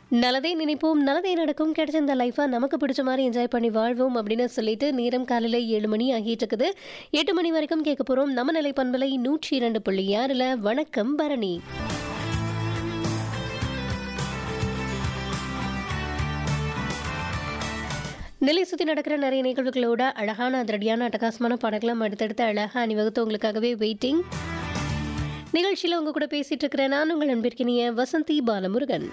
நல்லதே நினைப்போம் நல்லதே நடக்கும் கிடைச்ச இந்த லைஃபை நமக்கு பிடிச்ச மாதிரி என்ஜாய் பண்ணி வாழ்வோம் அப்படின்னு சொல்லிட்டு நேரம் காலையில் ஏழு மணி ஆகிட்டு இருக்குது எட்டு மணி வரைக்கும் கேட்க போகிறோம் நம்ம நிலை பண்பலை நூற்றி இரண்டு புள்ளி ஆறில் வணக்கம் பரணி நிலை சுற்றி நடக்கிற நிறைய நிகழ்வுகளோட அழகான அதிரடியான அட்டகாசமான படங்களும் அடுத்தடுத்து அழகாக அணிவகுத்து உங்களுக்காகவே வெயிட்டிங் நிகழ்ச்சியில் உங்க கூட பேசிட்டு இருக்கிறேன் நான் உங்கள் அன்பிற்கினிய வசந்தி பாலமுருகன்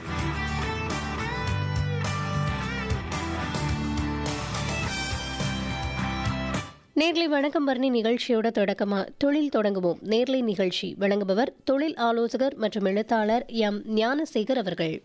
நேர்லை வணக்கம் பரணி நிகழ்ச்சியோட தொடக்கமா தொழில் தொடங்குவோம் நேர்லை நிகழ்ச்சி வழங்குபவர் தொழில் ஆலோசகர் மற்றும் எழுத்தாளர் எம் ஞானசேகர் அவர்கள்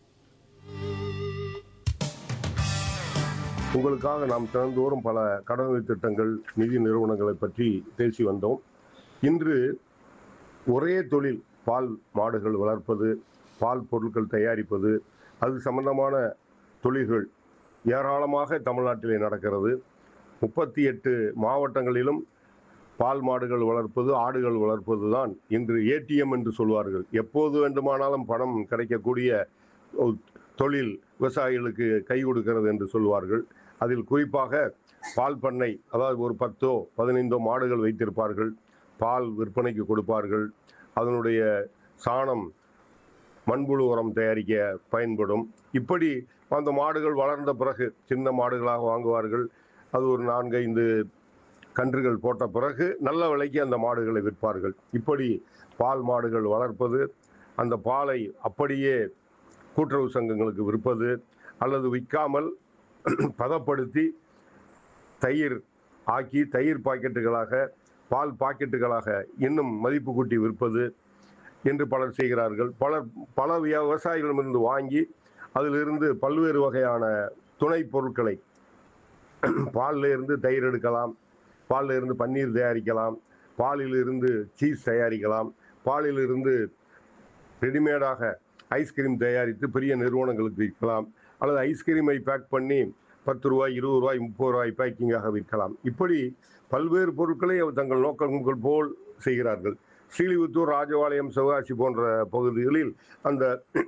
உங்களுக்காக நாம் தினந்தோறும் பல கடனுதவி திட்டங்கள் நிதி நிறுவனங்களை பற்றி பேசி வந்தோம் இன்று ஒரே தொழில் பால் மாடுகள் வளர்ப்பது பால் பொருட்கள் தயாரிப்பது அது சம்பந்தமான தொழில்கள் ஏராளமாக தமிழ்நாட்டிலே நடக்கிறது முப்பத்தி எட்டு மாவட்டங்களிலும் பால் மாடுகள் வளர்ப்பது ஆடுகள் வளர்ப்பது தான் இன்று ஏடிஎம் என்று சொல்வார்கள் எப்போது வேண்டுமானாலும் பணம் கிடைக்கக்கூடிய ஒரு தொழில் விவசாயிகளுக்கு கை கொடுக்கிறது என்று சொல்வார்கள் அதில் குறிப்பாக பால் பண்ணை அதாவது ஒரு பத்தோ பதினைந்தோ மாடுகள் வைத்திருப்பார்கள் பால் விற்பனைக்கு கொடுப்பார்கள் அதனுடைய சாணம் மண்புழு உரம் தயாரிக்க பயன்படும் இப்படி அந்த மாடுகள் வளர்ந்த பிறகு சின்ன மாடுகளாக வாங்குவார்கள் அது ஒரு நான்கு ஐந்து கன்றுகள் போட்ட பிறகு நல்ல விலைக்கு அந்த மாடுகளை விற்பார்கள் இப்படி பால் மாடுகள் வளர்ப்பது அந்த பாலை அப்படியே கூட்டுறவு சங்கங்களுக்கு விற்பது அல்லது விற்காமல் பதப்படுத்தி தயிர் ஆக்கி தயிர் பாக்கெட்டுகளாக பால் பாக்கெட்டுகளாக இன்னும் மதிப்பு கூட்டி விற்பது என்று பலர் செய்கிறார்கள் பலர் பல விய- விவசாயிகளிடமிருந்து வாங்கி அதிலிருந்து பல்வேறு வகையான துணை பொருட்களை பால்ல இருந்து தயிர் எடுக்கலாம் பால்ல இருந்து பன்னீர் தயாரிக்கலாம் பாலில் இருந்து சீஸ் தயாரிக்கலாம் பாலில் இருந்து ரெடிமேடாக ஐஸ்கிரீம் தயாரித்து பெரிய நிறுவனங்களுக்கு விற்கலாம் அல்லது ஐஸ்கிரீமை பேக் பண்ணி பத்து ரூபாய் இருபது ரூபாய் முப்பது ரூபாய் பேக்கிங்காக விற்கலாம் இப்படி பல்வேறு பொருட்களை அவர் தங்கள் நோக்கங்கள் போல் செய்கிறார்கள் ஸ்ரீலிபுத்தூர் ராஜபாளையம் சிவகாசி போன்ற பகுதிகளில் அந்த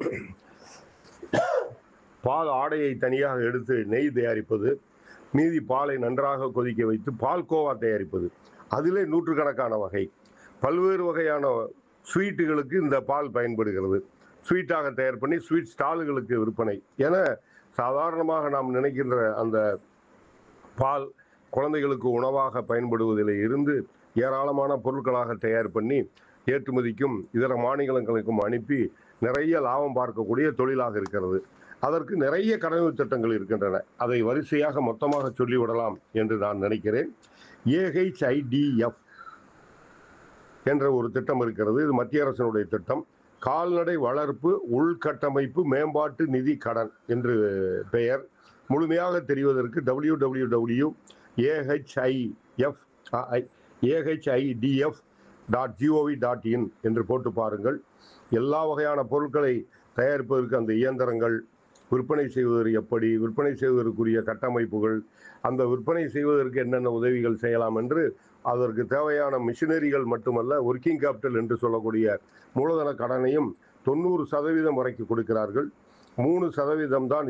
பால் ஆடையை தனியாக எடுத்து நெய் தயாரிப்பது மீதி பாலை நன்றாக கொதிக்க வைத்து பால்கோவா தயாரிப்பது அதிலே நூற்றுக்கணக்கான வகை பல்வேறு வகையான ஸ்வீட்டுகளுக்கு இந்த பால் பயன்படுகிறது ஸ்வீட்டாக தயார் பண்ணி ஸ்வீட் ஸ்டாலுகளுக்கு விற்பனை என சாதாரணமாக நாம் நினைக்கின்ற அந்த பால் குழந்தைகளுக்கு உணவாக பயன்படுவதில் இருந்து ஏராளமான பொருட்களாக தயார் பண்ணி ஏற்றுமதிக்கும் இதர மாநிலங்களுக்கும் அனுப்பி நிறைய லாபம் பார்க்கக்கூடிய தொழிலாக இருக்கிறது அதற்கு நிறைய கடமை திட்டங்கள் இருக்கின்றன அதை வரிசையாக மொத்தமாக சொல்லிவிடலாம் என்று நான் நினைக்கிறேன் ஏஹெச்ஐடிஎஃப் என்ற ஒரு திட்டம் இருக்கிறது இது மத்திய அரசினுடைய திட்டம் கால்நடை வளர்ப்பு உள்கட்டமைப்பு மேம்பாட்டு நிதி கடன் என்று பெயர் முழுமையாக தெரிவதற்கு W W W AHIF AHIDF dot GOV dot in என்று போட்டு பாருங்கள் எல்லா வகையான பொருட்களை தயாரிப்பதற்கு அந்த இயந்திரங்கள் விற்பனை செய்வதற்கு எப்படி விற்பனை செய்வதற்குரிய கட்டமைப்புகள் அந்த விற்பனை செய்வதற்கு என்னென்ன உதவிகள் செய்யலாம் என்று அதற்கு தேவையான மிஷினரிகள் மட்டுமல்ல ஒர்க்கிங் கேபிட்டல் என்று சொல்லக்கூடிய மூலதன கடனையும் தொண்ணூறு சதவீதம் வரைக்கும் கொடுக்கிறார்கள் மூணு சதவீதம் தான்